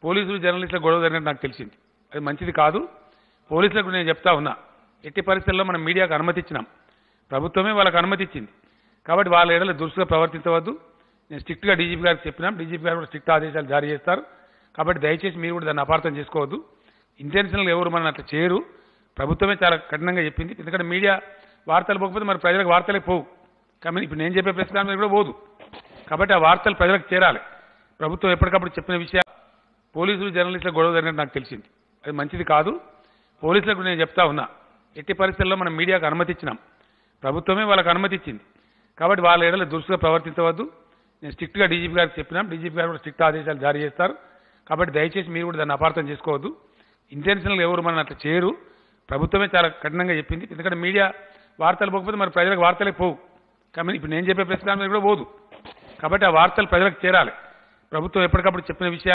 పోలీసులు జర్నలిస్టుల గొడవ జరిగినట్టు నాకు తెలిసింది అది మంచిది కాదు పోలీసులకు నేను చెప్తా ఉన్నా ఎట్టి పరిస్థితుల్లో మనం మీడియాకు అనుమతి ఇచ్చినాం ప్రభుత్వమే వాళ్ళకి అనుమతి ఇచ్చింది కాబట్టి వాళ్ళ ఏడల దురుసుగా ప్రవర్తించవద్దు నేను స్ట్రిక్ట్గా డీజీపీ గారికి చెప్పినాం డీజీపీ గారు కూడా స్ట్రిక్ట్ ఆదేశాలు జారీ చేస్తారు కాబట్టి దయచేసి మీరు కూడా దాన్ని అపార్థం చేసుకోవద్దు ఇంటెన్షనల్ ఎవరు మనం అట్లా చేయరు ప్రభుత్వమే చాలా కఠినంగా చెప్పింది ఎందుకంటే మీడియా వార్తలు పోకపోతే మరి ప్రజలకు వార్తలే పోవు కానీ ఇప్పుడు నేను చెప్పే ప్రెస్ కాన్ఫరెన్స్ కూడా పోదు కాబట్టి ఆ వార్తలు ప్రజలకు చేరాలి ప్రభుత్వం ఎప్పటికప్పుడు చెప్పిన విషయాలు పోలీసులు జర్నలిస్టుల గొడవ జరిగినట్టు నాకు తెలిసింది అది మంచిది కాదు పోలీసులకు నేను చెప్తా ఉన్నా ఎట్టి పరిస్థితుల్లో మనం మీడియాకు అనుమతి ఇచ్చినాం ప్రభుత్వమే వాళ్ళకి అనుమతి ఇచ్చింది కాబట్టి వాళ్ళ ఏడల దురుసుగా ప్రవర్తించవద్దు నేను స్ట్రిక్ట్గా డీజీపీ గారికి చెప్పినాం డీజీపీ గారు కూడా స్ట్రిక్ట్ ఆదేశాలు జారీ చేస్తారు కాబట్టి దయచేసి మీరు కూడా దాన్ని అపార్థం చేసుకోవద్దు ఇంటెన్షనల్ ఎవరు మనం అట్లా చేయరు ప్రభుత్వమే చాలా కఠినంగా చెప్పింది ఎందుకంటే మీడియా వార్తలు పోకపోతే మరి ప్రజలకు వార్తలే పోవు కానీ ఇప్పుడు నేను చెప్పే ప్రెస్ కాన్ఫరెన్స్ కూడా పోదు కాబట్టి ఆ వార్తలు ప్రజలకు చేరాలి ప్రభుత్వం ఎప్పటికప్పుడు చెప్పిన విషయాలు